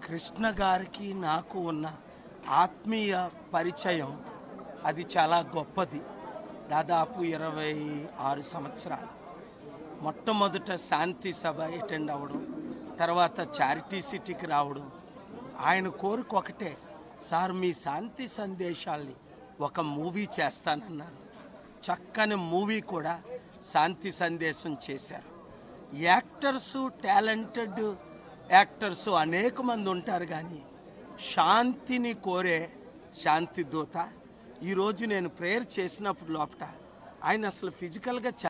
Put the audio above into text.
కృష్ణ గారికి నాకు ఉన్న ఆత్మీయ పరిచయం అది చాలా గొప్పది దాదాపు ఇరవై ఆరు సంవత్సరాలు మొట్టమొదట శాంతి సభ అటెండ్ అవ్వడం తర్వాత చారిటీ సిటీకి రావడం ఆయన కోరిక ఒకటే సార్ మీ శాంతి సందేశాల్ని ఒక మూవీ చేస్తానన్నారు చక్కని మూవీ కూడా శాంతి సందేశం చేశారు యాక్టర్స్ టాలెంటెడ్ యాక్టర్స్ అనేక మంది ఉంటారు కానీ శాంతిని కోరే శాంతి దూత ఈరోజు నేను ప్రేయర్ చేసినప్పుడు లోపట ఆయన అసలు ఫిజికల్గా